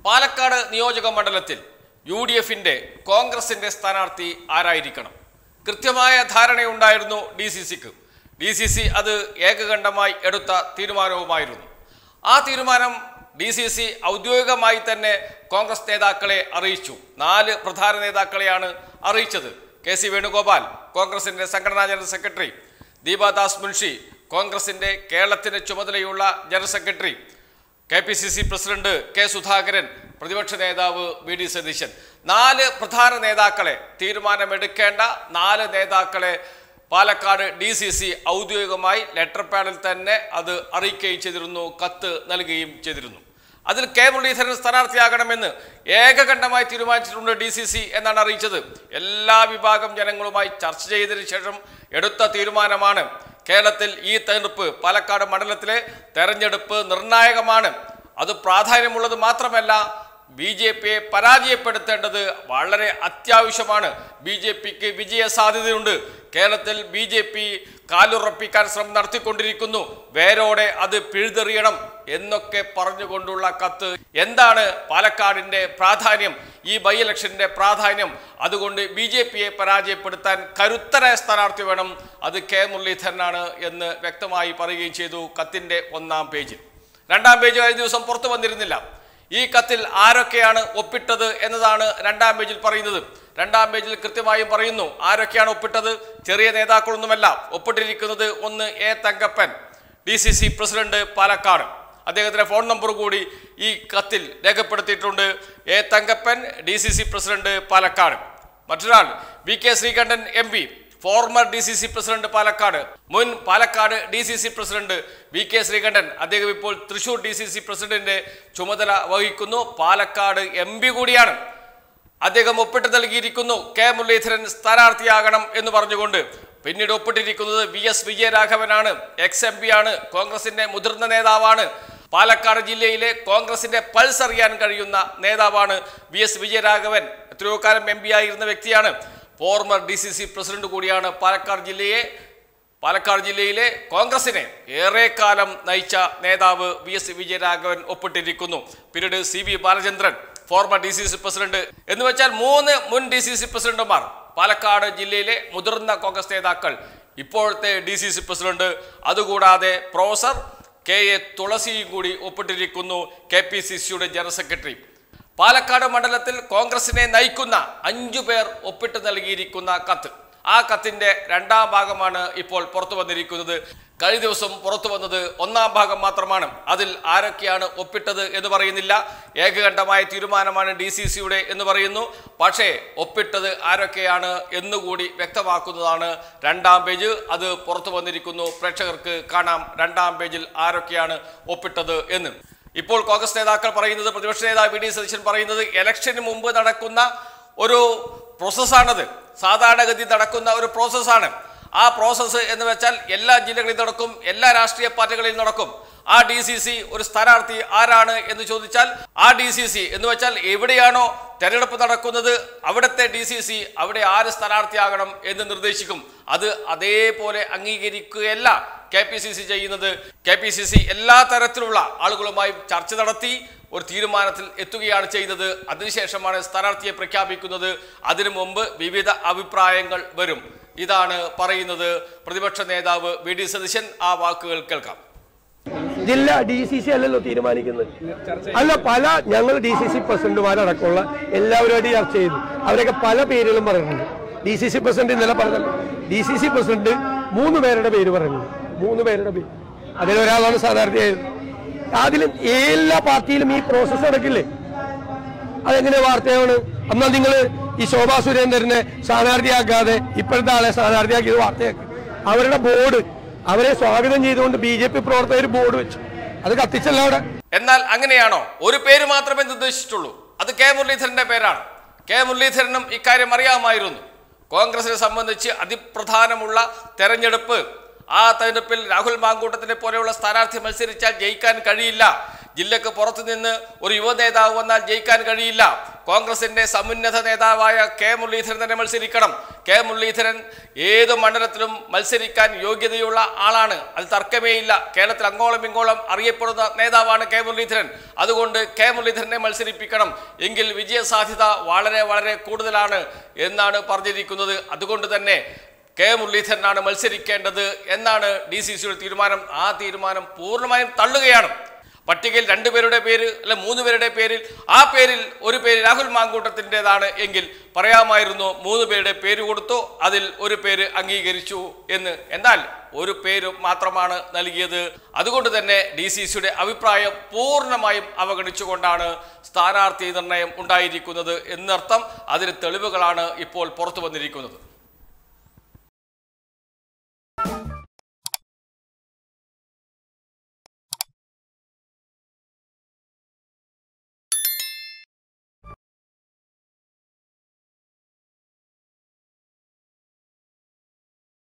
പാലക്കാട് നിയോജക മണ്ഡലത്തിൽ U D എഫിന്റെ കോൺഗ്രസിന്റെ സ്ഥാനാർത്ഥി ആരായിരിക്കണം കൃത്യമായ ധാരണയുണ്ടായിരുന്നു ഡി സി സിക്ക് ഡി സി സി അത് ഏകകണ്ഠമായി എടുത്ത തീരുമാനവുമായിരുന്നു ആ തീരുമാനം ഡി സി സി ഔദ്യോഗികമായി തന്നെ കോൺഗ്രസ് നേതാക്കളെ അറിയിച്ചു നാല് പ്രധാന നേതാക്കളെയാണ് അറിയിച്ചത് കെ സി വേണുഗോപാൽ കോൺഗ്രസിന്റെ സംഘടനാ ജനറൽ സെക്രട്ടറി ദീപാദാസ് മുൻഷി കോൺഗ്രസിന്റെ കേരളത്തിന്റെ ചുമതലയുള്ള general secretary K P C C president K Sudhakaran പ്രതിപക്ഷ നേതാവ് വി ഡി സതീശൻ നാല് പ്രധാന നേതാക്കളെ തീരുമാനമെടുക്കേണ്ട നാല് നേതാക്കളെ പാലക്കാട് ഡി സി സി ഔദ്യോഗികമായി ലെറ്റർ പാഡിൽ തന്നെ അത് അറിയിക്കുകയും ചെയ്തിരുന്നു കത്ത് നൽകുകയും ചെയ്തിരുന്നു അതിൽ കെ മുരളീധരൻ സ്ഥാനാർത്ഥിയാകണമെന്ന് ഏകകണ്ഠമായി തീരുമാനിച്ചിട്ടുണ്ട് ഡി സി സി എന്നാണ് അറിയിച്ചത് എല്ലാ വിഭാഗം ജനങ്ങളുമായി ചർച്ച ചെയ്തതിനു ശേഷം എടുത്ത തീരുമാനമാണ് കേരളത്തിൽ ഈ തെരഞ്ഞെടുപ്പ് പാലക്കാട് മണ്ഡലത്തിലെ തെരഞ്ഞെടുപ്പ് നിർണായകമാണ് അത് പ്രാധാന്യമുള്ളത് മാത്രമല്ല ബി ജെ പിയെ പരാജയപ്പെടുത്തേണ്ടത് വളരെ അത്യാവശ്യമാണ് ബി ജെ പിക്ക് വിജയ സാധ്യതയുണ്ട് കേരളത്തിൽ ബി ജെ പി കാലുറപ്പിക്കാൻ ശ്രമം നടത്തിക്കൊണ്ടിരിക്കുന്നു വേരോടെ അത് പിഴുതെറിയണം എന്നൊക്കെ പറഞ്ഞുകൊണ്ടുള്ള കത്ത് എന്താണ് പാലക്കാടിന്റെ പ്രാധാന്യം ഈ ബൈ ഇലക്ഷന്റെ പ്രാധാന്യം അതുകൊണ്ട് ബി ജെ പിയെ പരാജയപ്പെടുത്താൻ കരുത്തരായ സ്ഥാനാർത്ഥി വേണം അത് കെ മുരളീധരനാണ് എന്ന് വ്യക്തമായി പറയുകയും ചെയ്തു കത്തിന്റെ ഒന്നാം പേജിൽ രണ്ടാം പേജ് കഴിഞ്ഞ ദിവസം പുറത്തു വന്നിരുന്നില്ല ഈ കത്തിൽ ആരൊക്കെയാണ് ഒപ്പിട്ടത് എന്നതാണ് രണ്ടാം പേജിൽ പറയുന്നത് രണ്ടാം പേജിൽ കൃത്യമായും പറയുന്നു ആരൊക്കെയാണ് ഒപ്പിട്ടത് ചെറിയ നേതാക്കളൊന്നുമല്ല ഒപ്പിട്ടിരിക്കുന്നത് ഒന്ന് A Thankappan D C C president Palakkad അദ്ദേഹത്തിന്റെ ഫോൺ നമ്പർ കൂടി ഈ കത്തിൽ രേഖപ്പെടുത്തിയിട്ടുണ്ട് A Thankappan D C C president Palakkad മറ്റൊരാൾ V K Sreekandan M P former D C C president Palakkad മുൻ Palakkad D C C president V K Sreekandan അദ്ദേഹം ഇപ്പോൾ തൃശൂർ ഡി സി സി പ്രസിഡന്റിന്റെ ചുമതല വഹിക്കുന്നു പാലക്കാട് എം പി കൂടിയാണ് അദ്ദേഹം ഒപ്പിട്ട് നൽകിയിരിക്കുന്നു കെ മുരളീധരൻ സ്ഥാനാർത്ഥിയാകണം എന്ന് പറഞ്ഞുകൊണ്ട് പിന്നീട് ഒപ്പിട്ടിരിക്കുന്നത് വി എസ് വിജയരാഘവനാണ് എക്സ് എം പി ആണ് കോൺഗ്രസിന്റെ മുതിർന്ന നേതാവാണ് പാലക്കാട് ജില്ലയിലെ കോൺഗ്രസിന്റെ പൾസ് അറിയാൻ കഴിയുന്ന നേതാവാണ് വി എസ് വിജയരാഘവൻ എത്രയോ കാലം എം പി ആയിരുന്ന വ്യക്തിയാണ് former D C C president കൂടിയാണ് പാലക്കാട് ജില്ലയെ പാലക്കാട് ജില്ലയിലെ കോൺഗ്രസിനെ ഏറെക്കാലം നയിച്ച നേതാവ് വി എസ് വിജയരാഘവൻ ഒപ്പിട്ടിരിക്കുന്നു പിന്നീട് C V Balachandran former D C C president എന്ന് വെച്ചാൽ മൂന്ന് മുൻ ഡി സി സി പ്രസിഡന്റുമാർ പാലക്കാട് ജില്ലയിലെ മുതിർന്ന കോൺഗ്രസ് നേതാക്കൾ ഇപ്പോഴത്തെ ഡി സി സി പ്രസിഡന്റ് അതുകൂടാതെ പ്രൊഫസർ കെ എ തുളസിയും കൂടി ഒപ്പിട്ടിരിക്കുന്നു കെ പി സി സിയുടെ ജനറൽ സെക്രട്ടറി പാലക്കാട് മണ്ഡലത്തിൽ കോൺഗ്രസിനെ നയിക്കുന്ന അഞ്ചു പേർ ഒപ്പിട്ട് നൽകിയിരിക്കുന്ന കത്ത് ആ കത്തിന്റെ രണ്ടാം ഭാഗമാണ് ഇപ്പോൾ പുറത്തു വന്നിരിക്കുന്നത് കഴിഞ്ഞ ദിവസം പുറത്തു വന്നത് ഒന്നാം ഭാഗം മാത്രമാണ് അതിൽ ആരൊക്കെയാണ് ഒപ്പിട്ടത് എന്ന് പറയുന്നില്ല ഏകകണ്ഠമായ തീരുമാനമാണ് ഡി സി സിയുടെ എന്ന് പറയുന്നു പക്ഷേ ഒപ്പിട്ടത് ആരൊക്കെയാണ് എന്നുകൂടി വ്യക്തമാക്കുന്നതാണ് രണ്ടാം പേജ് അത് പുറത്തു വന്നിരിക്കുന്നു പ്രേക്ഷകർക്ക് കാണാം രണ്ടാം പേജിൽ ആരൊക്കെയാണ് ഒപ്പിട്ടത് എന്ന് ഇപ്പോൾ കോൺഗ്രസ് നേതാക്കൾ പറയുന്നത് പ്രതിപക്ഷ നേതാവ് വി ഡി സതീശൻ പറയുന്നത് ഇലക്ഷന് മുമ്പ് നടക്കുന്ന ഒരു പ്രോസസ്സാണത് സാധാരണഗതി നടക്കുന്ന ഒരു പ്രോസസ്സാണ് ആ പ്രോസസ്സ് എന്ന് വെച്ചാൽ എല്ലാ ജില്ലകളിൽ നടക്കും എല്ലാ രാഷ്ട്രീയ പാർട്ടികളിൽ നടക്കും ആ ഡി സി സി ഒരു സ്ഥാനാർത്ഥി ആരാണ് എന്ന് ചോദിച്ചാൽ ആ ഡി സി സി എന്ന് വെച്ചാൽ എവിടെയാണോ തെരഞ്ഞെടുപ്പ് നടക്കുന്നത് അവിടുത്തെ ഡി സി സി അവിടെ ആര് സ്ഥാനാർത്ഥിയാകണം എന്ന് നിർദ്ദേശിക്കും അത് അതേപോലെ അംഗീകരിക്കുകയല്ല കെ പി സി സി ചെയ്യുന്നത് കെ പി സി സി എല്ലാ തരത്തിലുള്ള ആളുകളുമായി ചർച്ച നടത്തി ഒരു തീരുമാനത്തിൽ എത്തുകയാണ് ചെയ്തത് അതിനുശേഷമാണ് സ്ഥാനാർത്ഥിയെ പ്രഖ്യാപിക്കുന്നത് അതിനു മുമ്പ് വിവിധ അഭിപ്രായങ്ങൾ വരും ഇതാണ് പറയുന്നത് പ്രതിപക്ഷ നേതാവ് വി ഡി സതീശൻ ആ വാക്കുകൾ കേൾക്കാം ജില്ല ഡി സി സി അല്ലല്ലോ തീരുമാനിക്കുന്നത് അല്ല പല ഞങ്ങൾ ഡി സി സി പ്രസിഡന്റുമാരടക്കമുള്ള എല്ലാവരുമായിട്ട് ചർച്ച ചെയ്തു അവരൊക്കെ പല പേരുകളും പറയുന്നുണ്ട് ഡി സി സി പ്രസിഡന്റ് ഇന്നലെ പറഞ്ഞല്ലോ ഡി സി സി പ്രസിഡന്റ് മൂന്ന് പേരുടെ പേര് പറയുന്നു മൂന്ന് പേരുടെ പേര് അതിലൊരാളാണ് സ്ഥാനാർത്ഥിയായത് അതിലും എല്ലാ പാർട്ടിയിലും ഈ പ്രോസസ്സ് നടക്കില്ലേ അതെങ്ങനെ വാർത്തയാണ് എന്നാൽ നിങ്ങൾ ഈ ശോഭാ സുരേന്ദ്രനെ സ്ഥാനാർത്ഥിയാക്കാതെ ഇപ്പോഴത്തെ ആളെ സ്ഥാനാർത്ഥിയാക്കിയത് വാർത്തയാക്കി അവരുടെ ബോർഡ് അവരെ സ്വാഗതം ചെയ്തുകൊണ്ട് ബി ജെ പി പ്രവർത്തകർ ബോർഡ് വെച്ചു അത് കത്തിച്ചല്ല അവിടെ എന്നാൽ അങ്ങനെയാണോ ഒരു പേര് മാത്രമേ നിർദ്ദേശിച്ചിട്ടുള്ളൂ അത് കെ മുരളീധരന്റെ പേരാണ് കെ മുരളീധരനും ഇക്കാര്യം അറിയാമായിരുന്നു കോൺഗ്രസിനെ സംബന്ധിച്ച് അതിപ്രധാനമുള്ള തെരഞ്ഞെടുപ്പ് ആ തെരഞ്ഞെടുപ്പിൽ രാഹുൽ മാങ്കൂട്ടത്തിനെ പോലെയുള്ള സ്ഥാനാർത്ഥി മത്സരിച്ചാൽ ജയിക്കാൻ കഴിയില്ല ജില്ലക്ക് പുറത്തു നിന്ന് ഒരു യുവ നേതാവ് വന്നാൽ ജയിക്കാൻ കഴിയില്ല കോൺഗ്രസിന്റെ സമുന്നത നേതാവായ കെ മുരളീധരൻ തന്നെ മത്സരിക്കണം കെ മുരളീധരൻ ഏത് മണ്ഡലത്തിലും മത്സരിക്കാൻ യോഗ്യതയുള്ള ആളാണ് അത് തർക്കമേയില്ല കേരളത്തിൽ അങ്ങോളം ഇങ്ങോളം അറിയപ്പെടുന്ന നേതാവാണ് കെ മുരളീധരൻ അതുകൊണ്ട് കെ മുരളീധരനെ മത്സരിപ്പിക്കണം എങ്കിൽ വിജയസാധ്യത വളരെ വളരെ കൂടുതലാണ് എന്നാണ് പറഞ്ഞിരിക്കുന്നത് അതുകൊണ്ട് തന്നെ കെ മുരളീധരനാണ് മത്സരിക്കേണ്ടത് എന്നാണ് ഡി സി സിയുടെ തീരുമാനം ആ തീരുമാനം പൂർണ്ണമായും തള്ളുകയാണ് പട്ടികയിൽ രണ്ടുപേരുടെ പേര് അല്ലെ മൂന്ന് പേരുടെ പേരിൽ ആ പേരിൽ ഒരു പേര് രാഹുൽ മാങ്കൂട്ടത്തിൻ്റെതാണ് എങ്കിൽ പറയാമായിരുന്നു മൂന്ന് പേരുടെ പേര് കൊടുത്തു അതിൽ ഒരു പേര് അംഗീകരിച്ചു എന്ന് എന്നാൽ ഒരു പേര് മാത്രമാണ് നൽകിയത് അതുകൊണ്ട് തന്നെ ഡി സി സിയുടെ അഭിപ്രായം പൂർണ്ണമായും അവഗണിച്ചുകൊണ്ടാണ് സ്ഥാനാർത്ഥി നിർണയം ഉണ്ടായിരിക്കുന്നത് എന്നർത്ഥം അതിന് തെളിവുകളാണ് ഇപ്പോൾ പുറത്തു വന്നിരിക്കുന്നത്